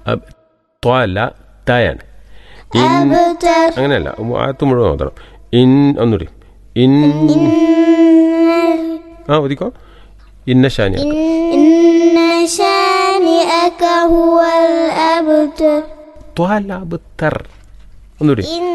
അബ് ത്വ അല്ല തയാണ് ഇൻ أبتر അങ്ങനെയല്ല ആത്ത് മുഴുവൻ ഓതണം ഇൻ ഒന്നുകൂടി ഇൻ ആ ഒതിക്കോ ഇന്ന ഷാനി إن شانئك هو الأبتر ത്വ അല്ല അബ്തർ ഒന്നുകൂടി إن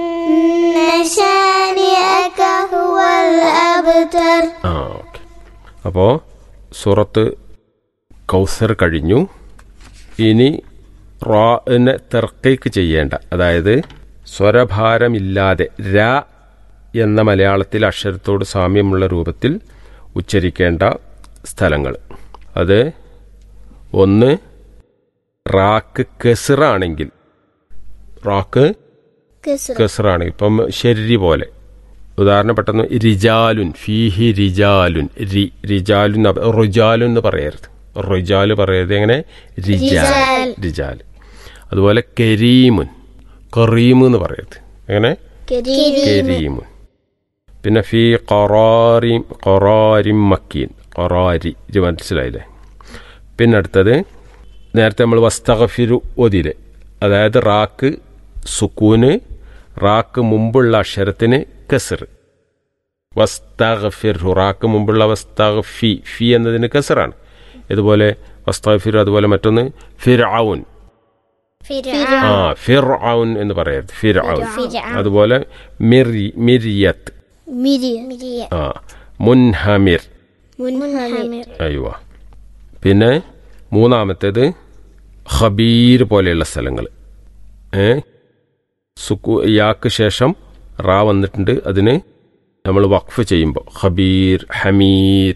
شانئك هو الأبتر ആ ഓക്കെ അപ്പോൾ സൂറത്ത് കൗസർ കഴിഞ്ഞു ഇനി റാനെ തെർക്കൈക്ക് ചെയ്യേണ്ട അതായത് സ്വരഭാരമില്ലാതെ ര എന്ന മലയാളത്തിൽ അക്ഷരത്തോട് സാമ്യമുള്ള രൂപത്തിൽ ഉച്ചരിക്കേണ്ട സ്ഥലങ്ങൾ അത് ഒന്ന് റാക്ക് കെസിറാണെങ്കിൽ റാക്ക് كسر കെസറാണ് ഇപ്പം ശരി പോലെ ഉദാഹരണം പെട്ടെന്ന് റിജാലുൻ ഫീഹി റിജാലുൻ രി റിജാലുൻ അപ- റുജാലുൻ എന്ന് പറയരുത് റുജാല് പറയരുത് എങ്ങനെ റിജാൽ റിജാൽ. റിജാൽ അതുപോലെ കരീമുൻ കറീം എന്ന് പറയരുത് എങ്ങനെ كريم കരീമുൻ പിന്നെ ഫി കൊറാറിം കൊറാരിം മക്കീൻ കൊറാരി ഇത് മനസ്സിലായില്ലേ പിന്നെ അടുത്തത് നേരത്തെ നമ്മൾ വസ്തഗഫിരു ഒതിരെ അതായത് റാക്ക് സുക്കൂന് റാക്ക് മുമ്പുള്ള അക്ഷരത്തിന് കസർ വസ്തഗഫിർ റാക്ക് മുമ്പുള്ള വസ്തഗഫി ഫി എന്നതിന് കസറാണ് ഇതുപോലെ വസ്തഗഫിർ അതുപോലെ മറ്റൊന്ന് ഫിർഔൻ ആ ഫിർഔൻ എന്ന് പറയരുത് ഫിർഔൻ ഫിർഔൻ. അതുപോലെ മിറി മിരിയത്ത് مريم ആ മുൻഹമിർ منهمر അയ്യോ പിന്നെ മൂന്നാമത്തേത് ഖബീർ പോലെയുള്ള സ്ഥലങ്ങൾ ഏ സുക്കു യാക്ക് ശേഷം റാ വന്നിട്ടുണ്ട് അതിന് നമ്മൾ വഖഫ് ചെയ്യുമ്പോൾ ഖബീർ ഹമീർ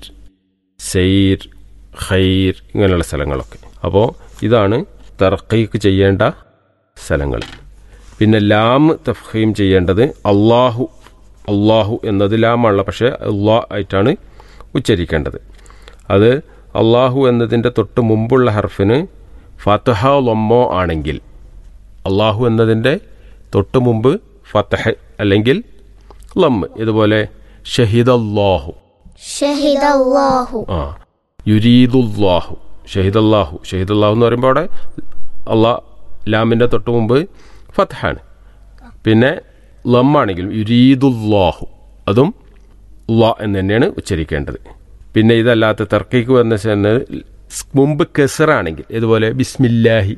സെയ്ർ ഖൈർ ഇങ്ങനെയുള്ള സ്ഥലങ്ങളൊക്കെ അപ്പോൾ ഇതാണ് തർക്കീക്ക് ചെയ്യേണ്ട സ്ഥലങ്ങൾ പിന്നെ ലാം തഫീം ചെയ്യേണ്ടത് അള്ളാഹു അള്ളാഹു എന്നത് ലാമാണല്ലോ പക്ഷേ അള്ളാ ആയിട്ടാണ് ഉച്ചരിക്കേണ്ടത് അത് അള്ളാഹു എന്നതിൻ്റെ തൊട്ട് മുമ്പുള്ള ഹർഫിന് ഫതഹ ലൊമ്മോ ആണെങ്കിൽ അള്ളാഹു എന്നതിൻ്റെ തൊട്ട് മുമ്പ് ഫതഹ അല്ലെങ്കിൽ ലമ്മ് ഇതുപോലെ ഷഹിദ് അള്ളാഹു شهد الله ആ യുരീദുല്ലാഹു ഷഹിദല്ലാഹു ഷഹിദല്ലാഹു എന്ന് പറയുമ്പോൾ അവിടെ അള്ളാഹ് ലാമിൻ്റെ തൊട്ട് മുമ്പ് ഫത്ഹാണ് പിന്നെ ലമ്മാണെങ്കിലും യുരീദുല്ലാഹു അതും ല എന്ന് തന്നെയാണ് ഉച്ചരിക്കേണ്ടത് പിന്നെ ഇതല്ലാത്ത തർക്കിക്ക് വന്ന ചെന്ന് മുമ്പ് കെസറാണെങ്കിൽ ഇതുപോലെ ബിസ്മില്ലാഹി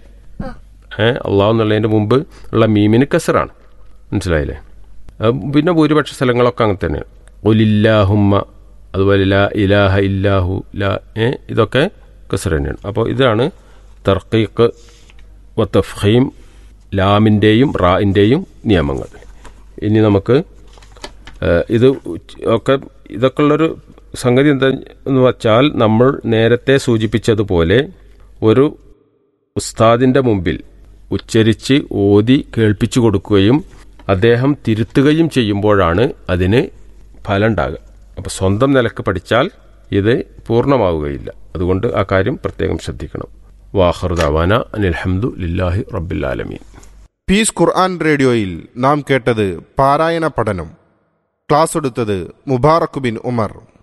ഏ അള്ളാഹു എന്നുള്ളതിൻ്റെ മുമ്പ് ഉള്ള മീമിന് കെസറാണ് മനസ്സിലായില്ലേ അത് പിന്നെ ഭൂരിപക്ഷ സ്ഥലങ്ങളൊക്കെ അങ്ങനെ തന്നെയാണ് ഒലില്ലാഹുമ്മ അതുപോലെ ലാ ഇലാഹ ഇല്ലാഹു ലാ ഏ ഇതൊക്കെ കസർ തന്നെയാണ് അപ്പോൾ ഇതാണ് തർക്കീക്ക് വത്തഫീം ലാമിൻ്റെയും റാഇൻ്റെയും നിയമങ്ങൾ ഇനി നമുക്ക് ഏഹ്, ഇത് ഉച്ച് ഒക്കെ ഇതൊക്കെ ഉള്ളൊരു സംഗതി എന്താ എന്ന് വച്ചാൽ നമ്മൾ നേരത്തെ സൂചിപ്പിച്ചതുപോലെ ഒരു ഉസ്താദിൻ്റെ മുമ്പിൽ ഉച്ചരിച്ച് ഓതി കേൾപ്പിച്ചു കൊടുക്കുകയും അദ്ദേഹം തിരുത്തുകയും ചെയ്യുമ്പോഴാണ് അതിന് ഫലം ഉണ്ടാകുക അപ്പോൾ സ്വന്തം നിലക്ക് പഠിച്ചാൽ ഇത് പൂർണ്ണമാവുകയില്ല അതുകൊണ്ട് ആ കാര്യം പ്രത്യേകം ശ്രദ്ധിക്കണം വാഹറുദാവാന അനിൽഹമ്മദു ലില്ലാഹി റബ്ബില്ലാലമീൻ പീസ് ഖുർആൻ റേഡിയോയിൽ നാം കേട്ടത് പാരായണ പഠനം ക്ലാസ് എടുത്തത് മുബാറക് ബിൻ ഉമർ